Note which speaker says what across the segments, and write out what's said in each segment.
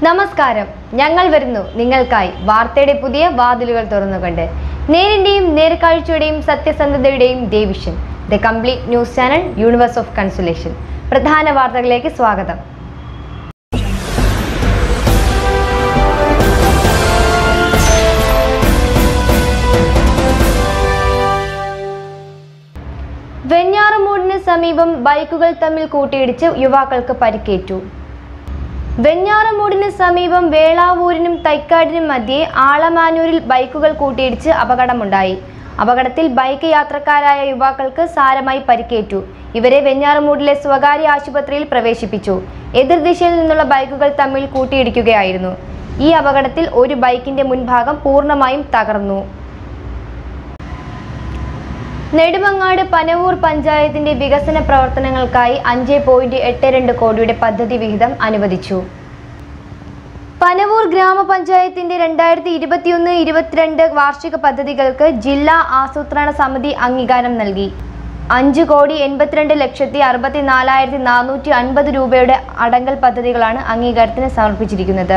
Speaker 1: നമസ്കാരം ഞങ്ങൾ വരുന്നു നിങ്ങൾക്കായി വാർത്തയുടെ പുതിയ വാതിലുകൾ തുറന്നുകൊണ്ട് നേരിന്റെയും നേർക്കാഴ്ചയുടെയും സത്യസന്ധതയുടെയും ദേവിഷൻ the complete news channel universe of consolation പ്രധാന വാർത്തകളിലേക്ക് സ്വാഗതം വെഞ്ഞാറമൂടിന് സമീപം ബൈക്കുകൾ തമ്മിൽ കൂട്ടിയിടിച്ച് യുവാക്കൾക്ക് പരിക്കേറ്റു വെഞ്ഞാറമൂടിന് സമീപം വേളാവൂരിനും തൈക്കാടിനും മധ്യേ ആളമാനൂരിൽ ബൈക്കുകൾ കൂട്ടിയിടിച്ച് അപകടമുണ്ടായി അപകടത്തിൽ ബൈക്ക് യാത്രക്കാരായ യുവാക്കൾക്ക് സാരമായി പരിക്കേറ്റു ഇവരെ വെഞ്ഞാറമൂടിലെ സ്വകാര്യ ആശുപത്രിയിൽ പ്രവേശിപ്പിച്ചു എതിർദിശയിൽ നിന്നുള്ള ബൈക്കുകൾ തമ്മിൽ കൂട്ടിയിടിക്കുകയായിരുന്നു ഈ അപകടത്തിൽ ഒരു ബൈക്കിന്റെ മുൻഭാഗം പൂർണ്ണമായും തകർന്നു നെടുമങ്ങാട് പനവൂർ പഞ്ചായത്തിന്റെ വികസന പ്രവർത്തനങ്ങൾക്കായി അഞ്ച് പോയിന്റ് എട്ട് രണ്ട് കോടിയുടെ പദ്ധതി വിഹിതം അനുവദിച്ചു പനവൂർ ഗ്രാമപഞ്ചായത്തിന്റെ രണ്ടായിരത്തി ഇരുപത്തിയൊന്ന് ഇരുപത്തിരണ്ട് വാർഷിക പദ്ധതികൾക്ക് ജില്ലാ ആസൂത്രണ സമിതി അംഗീകാരം നൽകി അഞ്ച് കോടി എൺപത്തിരണ്ട് ലക്ഷത്തി അറുപത്തി നാലായിരത്തി നാനൂറ്റി അൻപത് രൂപയുടെ അടങ്കൽ പദ്ധതികളാണ് അംഗീകാരത്തിന് സമർപ്പിച്ചിരിക്കുന്നത്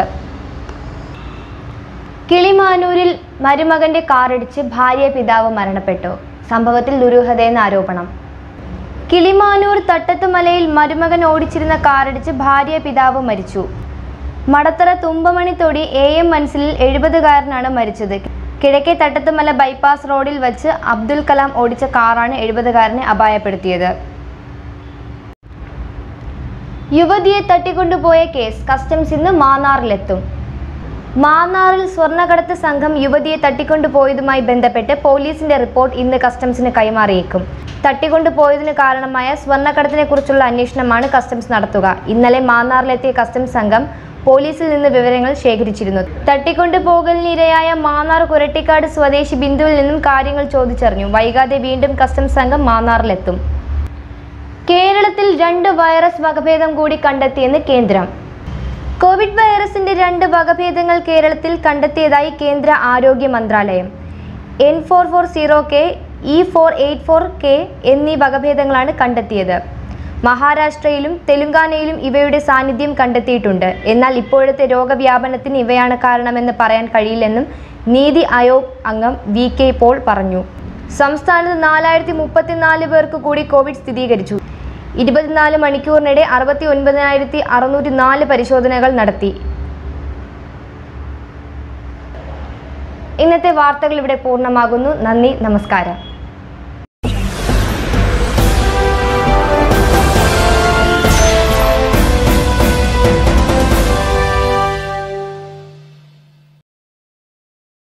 Speaker 1: കിളിമാനൂരിൽ മരുമകന്റെ കാറിടിച്ച് ഭാര്യ പിതാവ് മരണപ്പെട്ടു സംഭവത്തിൽ ദുരൂഹതയെന്ന് ആരോപണം കിളിമാനൂർ തട്ടത്തുമലയിൽ മരുമകൻ ഓടിച്ചിരുന്ന കാറിടിച്ച് ഭാര്യ പിതാവ് മരിച്ചു മടത്തറ തുമ്പമണിത്തൊടി എ എം മൻസിലിൽ എഴുപതുകാരനാണ് മരിച്ചത് കിഴക്കേ തട്ടത്തുമല ബൈപ്പാസ് റോഡിൽ വച്ച് അബ്ദുൽ കലാം ഓടിച്ച കാറാണ് എഴുപതുകാരനെ അപായപ്പെടുത്തിയത് യുവതിയെ തട്ടിക്കൊണ്ടുപോയ കേസ് കസ്റ്റംസ് ഇന്ന് മാന്നാറിലെത്തും മാന്നാറിൽ സ്വർണ്ണക്കടത്ത് സംഘം യുവതിയെ തട്ടിക്കൊണ്ടുപോയതുമായി ബന്ധപ്പെട്ട് പോലീസിന്റെ റിപ്പോർട്ട് ഇന്ന് കസ്റ്റംസിന് കൈമാറിയേക്കും തട്ടിക്കൊണ്ടുപോയതിന് കാരണമായ സ്വർണ്ണക്കടത്തിനെ കുറിച്ചുള്ള അന്വേഷണമാണ് കസ്റ്റംസ് നടത്തുക ഇന്നലെ മാന്നാറിലെത്തിയ കസ്റ്റംസ് സംഘം പോലീസിൽ നിന്ന് വിവരങ്ങൾ ശേഖരിച്ചിരുന്നു തട്ടിക്കൊണ്ടുപോകലിനിരയായ മാന്നാർ കുരട്ടിക്കാട് സ്വദേശി ബിന്ദുവിൽ നിന്നും കാര്യങ്ങൾ ചോദിച്ചറിഞ്ഞു വൈകാതെ വീണ്ടും കസ്റ്റംസ് സംഘം മാന്നാറിലെത്തും കേരളത്തിൽ രണ്ട് വൈറസ് വകഭേദം കൂടി കണ്ടെത്തിയെന്ന് കേന്ദ്രം കോവിഡ് വൈറസിന്റെ രണ്ട് വകഭേദങ്ങൾ കേരളത്തിൽ കണ്ടെത്തിയതായി കേന്ദ്ര ആരോഗ്യ മന്ത്രാലയം N four four zero K E four eight four K എന്നീ വകഭേദങ്ങളാണ് കണ്ടെത്തിയത് മഹാരാഷ്ട്രയിലും തെലുങ്കാനയിലും ഇവയുടെ സാന്നിധ്യം കണ്ടെത്തിയിട്ടുണ്ട് എന്നാൽ ഇപ്പോഴത്തെ രോഗവ്യാപനത്തിന് ഇവയാണ് കാരണമെന്ന് പറയാൻ കഴിയില്ലെന്നും നീതി ആയോഗ് അംഗം വി കെ പോൾ പറഞ്ഞു സംസ്ഥാനത്ത് നാലായിരത്തി മുപ്പത്തിനാല് പേർക്ക് കൂടി കോവിഡ് സ്ഥിരീകരിച്ചു ഇരുപത്തിനാല് മണിക്കൂറിനിടെ അറുപത്തി ഒൻപതിനായിരത്തി അറുന്നൂറ്റി നാല് പരിശോധനകൾ നടത്തി ഇന്നത്തെ വാർത്തകൾ ഇവിടെ പൂർണ്ണമാകുന്നു നന്ദി നമസ്കാരം